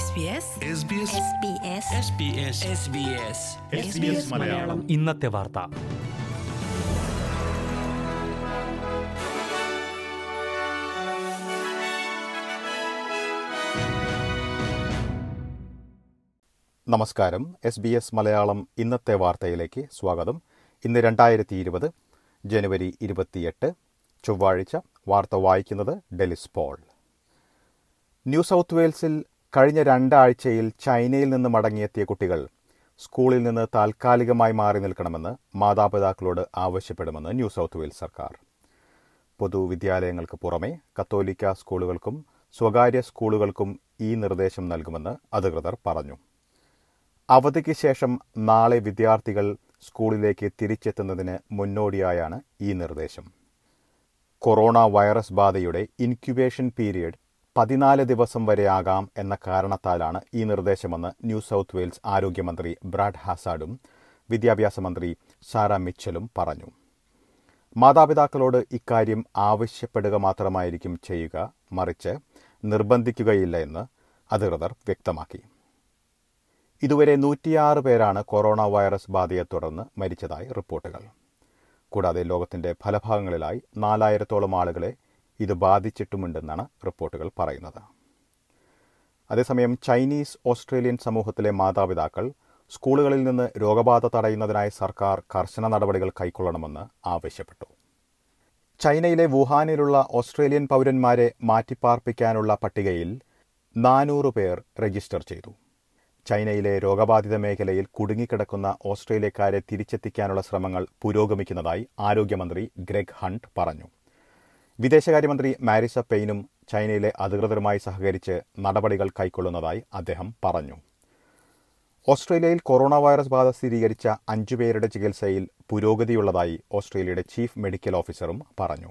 SBS Malayalam ഇന്നത്തെ വാർത്ത നമസ്കാരം എസ് ബി എസ് മലയാളം ഇന്നത്തെ വാർത്തയിലേക്ക് സ്വാഗതം ഇന്ന് രണ്ടായിരത്തി ഇരുപത് ജനുവരി ഇരുപത്തിയെട്ട് ചൊവ്വാഴ്ച വാർത്ത വായിക്കുന്നത് ഡെലിസ് പോൾ ന്യൂ സൗത്ത് വെയിൽസിൽ കഴിഞ്ഞ രണ്ടാഴ്ചയിൽ ചൈനയിൽ നിന്ന് മടങ്ങിയെത്തിയ കുട്ടികൾ സ്കൂളിൽ നിന്ന് താൽക്കാലികമായി മാറി നിൽക്കണമെന്ന് മാതാപിതാക്കളോട് ആവശ്യപ്പെടുമെന്ന് ന്യൂ സൗത്ത് വെയിൽസ് സർക്കാർ പൊതുവിദ്യാലയങ്ങൾക്ക് പുറമെ കത്തോലിക്ക സ്കൂളുകൾക്കും സ്വകാര്യ സ്കൂളുകൾക്കും ഈ നിർദ്ദേശം നൽകുമെന്ന് അധികൃതർ പറഞ്ഞു അവധിക്ക് ശേഷം നാളെ വിദ്യാർത്ഥികൾ സ്കൂളിലേക്ക് തിരിച്ചെത്തുന്നതിന് മുന്നോടിയായാണ് ഈ നിർദ്ദേശം കൊറോണ വൈറസ് ബാധയുടെ ഇൻക്യുബേഷൻ പീരിയഡ് പതിനാല് ദിവസം വരെ ആകാം എന്ന കാരണത്താലാണ് ഈ നിർദ്ദേശമെന്ന് ന്യൂ സൗത്ത് വെയിൽസ് ആരോഗ്യമന്ത്രി ബ്രാഡ് ഹാസാഡും വിദ്യാഭ്യാസ മന്ത്രി സാറ മിച്ചലും പറഞ്ഞു മാതാപിതാക്കളോട് ഇക്കാര്യം ആവശ്യപ്പെടുക മാത്രമായിരിക്കും ചെയ്യുക മറിച്ച് നിർബന്ധിക്കുകയില്ല എന്ന് അധികൃതർ വ്യക്തമാക്കി ഇതുവരെ നൂറ്റിയാറ് പേരാണ് കൊറോണ വൈറസ് ബാധയെ തുടർന്ന് മരിച്ചതായി റിപ്പോർട്ടുകൾ കൂടാതെ ലോകത്തിന്റെ പല ഭാഗങ്ങളിലായി നാലായിരത്തോളം ആളുകളെ ഇത് ബാധിച്ചിട്ടുമുണ്ടെന്നാണ് റിപ്പോർട്ടുകൾ പറയുന്നത് അതേസമയം ചൈനീസ് ഓസ്ട്രേലിയൻ സമൂഹത്തിലെ മാതാപിതാക്കൾ സ്കൂളുകളിൽ നിന്ന് രോഗബാധ തടയുന്നതിനായി സർക്കാർ കർശന നടപടികൾ കൈക്കൊള്ളണമെന്ന് ആവശ്യപ്പെട്ടു ചൈനയിലെ വുഹാനിലുള്ള ഓസ്ട്രേലിയൻ പൗരന്മാരെ മാറ്റിപ്പാർപ്പിക്കാനുള്ള പട്ടികയിൽ നാനൂറ് പേർ രജിസ്റ്റർ ചെയ്തു ചൈനയിലെ രോഗബാധിത മേഖലയിൽ കുടുങ്ങിക്കിടക്കുന്ന ഓസ്ട്രേലിയക്കാരെ തിരിച്ചെത്തിക്കാനുള്ള ശ്രമങ്ങൾ പുരോഗമിക്കുന്നതായി ആരോഗ്യമന്ത്രി ഗ്രെഗ് ഹണ്ട് പറഞ്ഞു വിദേശകാര്യമന്ത്രി മാരിസ പെയിനും ചൈനയിലെ അധികൃതരുമായി സഹകരിച്ച് നടപടികൾ കൈക്കൊള്ളുന്നതായി അദ്ദേഹം പറഞ്ഞു ഓസ്ട്രേലിയയിൽ കൊറോണ വൈറസ് ബാധ സ്ഥിരീകരിച്ച അഞ്ചുപേരുടെ ചികിത്സയിൽ പുരോഗതിയുള്ളതായി ഓസ്ട്രേലിയയുടെ ചീഫ് മെഡിക്കൽ ഓഫീസറും പറഞ്ഞു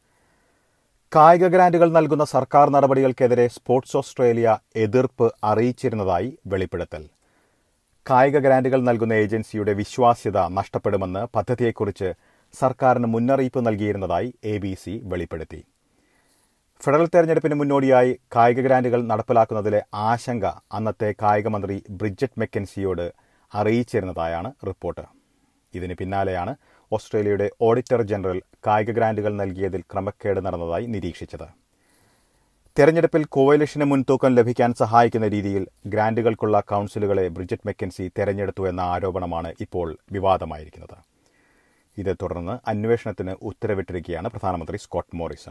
കായിക ഗ്രാന്റുകൾ നൽകുന്ന സർക്കാർ നടപടികൾക്കെതിരെ സ്പോർട്സ് ഓസ്ട്രേലിയ എതിർപ്പ് അറിയിച്ചിരുന്നതായി വെളിപ്പെടുത്തൽ കായിക ഗ്രാന്റുകൾ നൽകുന്ന ഏജൻസിയുടെ വിശ്വാസ്യത നഷ്ടപ്പെടുമെന്ന് പദ്ധതിയെക്കുറിച്ച് സർക്കാരിന് മുന്നറിയിപ്പ് നൽകിയിരുന്നതായി എ ബി സി വെളിപ്പെടുത്തി ഫെഡറൽ തെരഞ്ഞെടുപ്പിന് മുന്നോടിയായി കായിക ഗ്രാന്റുകൾ നടപ്പിലാക്കുന്നതിലെ ആശങ്ക അന്നത്തെ കായിക മന്ത്രി ബ്രിഡ്ജറ്റ് മെക്കൻസിയോട് അറിയിച്ചിരുന്നതായാണ് റിപ്പോർട്ട് ഇതിന് പിന്നാലെയാണ് ഓസ്ട്രേലിയയുടെ ഓഡിറ്റർ ജനറൽ കായിക ഗ്രാന്റുകൾ നൽകിയതിൽ ക്രമക്കേട് നടന്നതായി നിരീക്ഷിച്ചത് തെരഞ്ഞെടുപ്പിൽ കോവലിഷന് മുൻതൂക്കം ലഭിക്കാൻ സഹായിക്കുന്ന രീതിയിൽ ഗ്രാന്റുകൾക്കുള്ള കൌൺസിലുകളെ ബ്രിഡ്ജറ്റ് മെക്കൻസി തെരഞ്ഞെടുത്തു എന്ന ആരോപണമാണ് ഇപ്പോൾ വിവാദമായിരിക്കുന്നത് ഇതേ തുടർന്ന് അന്വേഷണത്തിന് ഉത്തരവിട്ടിരിക്കുകയാണ് പ്രധാനമന്ത്രി സ്കോട്ട് മോറിസൺ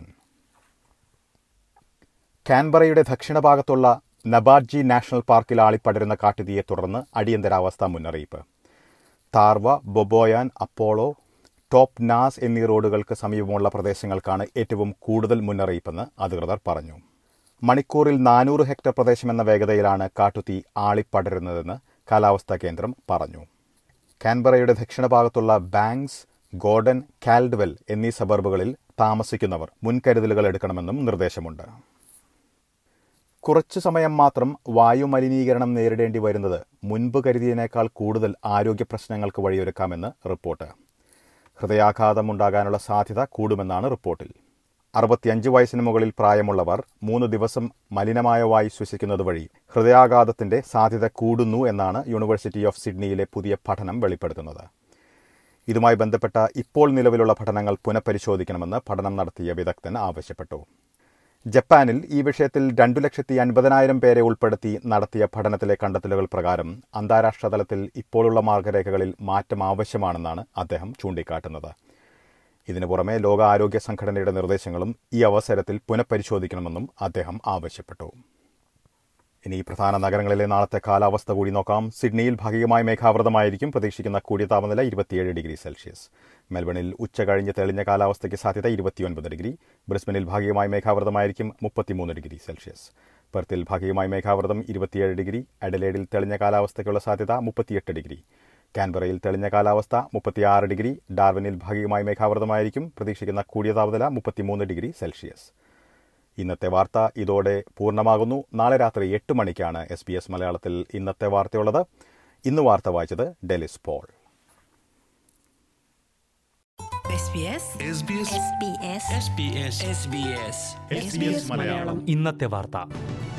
കാൻബറയുടെ ദക്ഷിണഭാഗത്തുള്ള നബാർജി നാഷണൽ പാർക്കിൽ ആളിപ്പടരുന്ന കാട്ടുതീയെ തുടർന്ന് അടിയന്തരാവസ്ഥ മുന്നറിയിപ്പ് താർവ ബൊബോയാൻ അപ്പോളോ ടോപ്പ് നാസ് എന്നീ റോഡുകൾക്ക് സമീപമുള്ള പ്രദേശങ്ങൾക്കാണ് ഏറ്റവും കൂടുതൽ മുന്നറിയിപ്പെന്ന് അധികൃതർ പറഞ്ഞു മണിക്കൂറിൽ നാനൂറ് ഹെക്ടർ പ്രദേശമെന്ന വേഗതയിലാണ് കാട്ടുതീ ആളിപ്പടരുന്നതെന്ന് കാലാവസ്ഥാ കേന്ദ്രം പറഞ്ഞു കാൻബറയുടെ ദക്ഷിണഭാഗത്തുള്ള ബാങ്ക്സ് ഗോർഡൻ കാൽഡ്വെൽ എന്നീ സബർബുകളിൽ താമസിക്കുന്നവർ മുൻകരുതലുകൾ എടുക്കണമെന്നും നിർദ്ദേശമുണ്ട് കുറച്ചു സമയം മാത്രം വായു മലിനീകരണം നേരിടേണ്ടി വരുന്നത് മുൻപ് കരുതിയതിനേക്കാൾ കൂടുതൽ ആരോഗ്യ പ്രശ്നങ്ങൾക്ക് വഴിയൊരുക്കാമെന്ന് റിപ്പോർട്ട് ഹൃദയാഘാതമുണ്ടാകാനുള്ള സാധ്യത കൂടുമെന്നാണ് റിപ്പോർട്ടിൽ അറുപത്തിയഞ്ച് വയസ്സിന് മുകളിൽ പ്രായമുള്ളവർ മൂന്ന് ദിവസം മലിനമായ വായു ശ്വസിക്കുന്നത് വഴി ഹൃദയാഘാതത്തിന്റെ സാധ്യത കൂടുന്നു എന്നാണ് യൂണിവേഴ്സിറ്റി ഓഫ് സിഡ്നിയിലെ പുതിയ പഠനം വെളിപ്പെടുത്തുന്നത് ഇതുമായി ബന്ധപ്പെട്ട ഇപ്പോൾ നിലവിലുള്ള പഠനങ്ങൾ പുനഃപരിശോധിക്കണമെന്ന് പഠനം നടത്തിയ വിദഗ്ധൻ ആവശ്യപ്പെട്ടു ജപ്പാനിൽ ഈ വിഷയത്തിൽ രണ്ടു ലക്ഷത്തി അൻപതിനായിരം പേരെ ഉൾപ്പെടുത്തി നടത്തിയ പഠനത്തിലെ കണ്ടെത്തലുകൾ പ്രകാരം അന്താരാഷ്ട്ര തലത്തിൽ ഇപ്പോഴുള്ള മാർഗരേഖകളിൽ മാറ്റം ആവശ്യമാണെന്നാണ് അദ്ദേഹം ചൂണ്ടിക്കാട്ടുന്നത് ഇതിനു പുറമെ ലോക ആരോഗ്യ സംഘടനയുടെ നിർദ്ദേശങ്ങളും ഈ അവസരത്തിൽ പുനഃപരിശോധിക്കണമെന്നും അദ്ദേഹം ആവശ്യപ്പെട്ടു ഇനി പ്രധാന നഗരങ്ങളിലെ നാളത്തെ കാലാവസ്ഥ കൂടി നോക്കാം സിഡ്നിയിൽ ഭാഗികമായി മേഘാവൃതമായിരിക്കും പ്രതീക്ഷിക്കുന്ന കൂടിയ താപനില ഇരുപത്തിയേഴ് ഡിഗ്രി സെൽഷ്യസ് മെൽബണിൽ ഉച്ച കഴിഞ്ഞ് തെളിഞ്ഞ കാലാവസ്ഥയ്ക്ക് സാധ്യത ഇരുപത്തിയൊൻപത് ഡിഗ്രി ബ്രിസ്ബനിൽ ഭാഗികമായി മേഘാവൃതമായിരിക്കും മുപ്പത്തിമൂന്ന് ഡിഗ്രി സെൽഷ്യസ് പെർത്തിൽ ഭാഗികമായി മേഘാവൃതം ഇരുപത്തിയേഴ് ഡിഗ്രി അഡലേഡിൽ തെളിഞ്ഞ കാലാവസ്ഥയ്ക്കുള്ള സാധ്യത മുപ്പത്തിയെട്ട് ഡിഗ്രി കാൻബറയിൽ തെളിഞ്ഞ കാലാവസ്ഥ മുപ്പത്തിയാറ് ഡിഗ്രി ഡാർവിനിൽ ഭാഗികമായി മേഘാവൃതമായിരിക്കും പ്രതീക്ഷിക്കുന്ന കൂടിയ താപനില മുപ്പത്തിമൂന്ന് ഡിഗ്രി സെൽഷ്യസ് ഇന്നത്തെ വാർത്ത ഇതോടെ പൂർണ്ണമാകുന്നു നാളെ രാത്രി എട്ട് മണിക്കാണ് എസ് ബി എസ് മലയാളത്തിൽ ഇന്നത്തെ വാർത്തയുള്ളത് ഇന്ന് വാർത്ത വായിച്ചത് ഡെലിസ് പോൾ SBS ഇന്നത്തെ വാർത്ത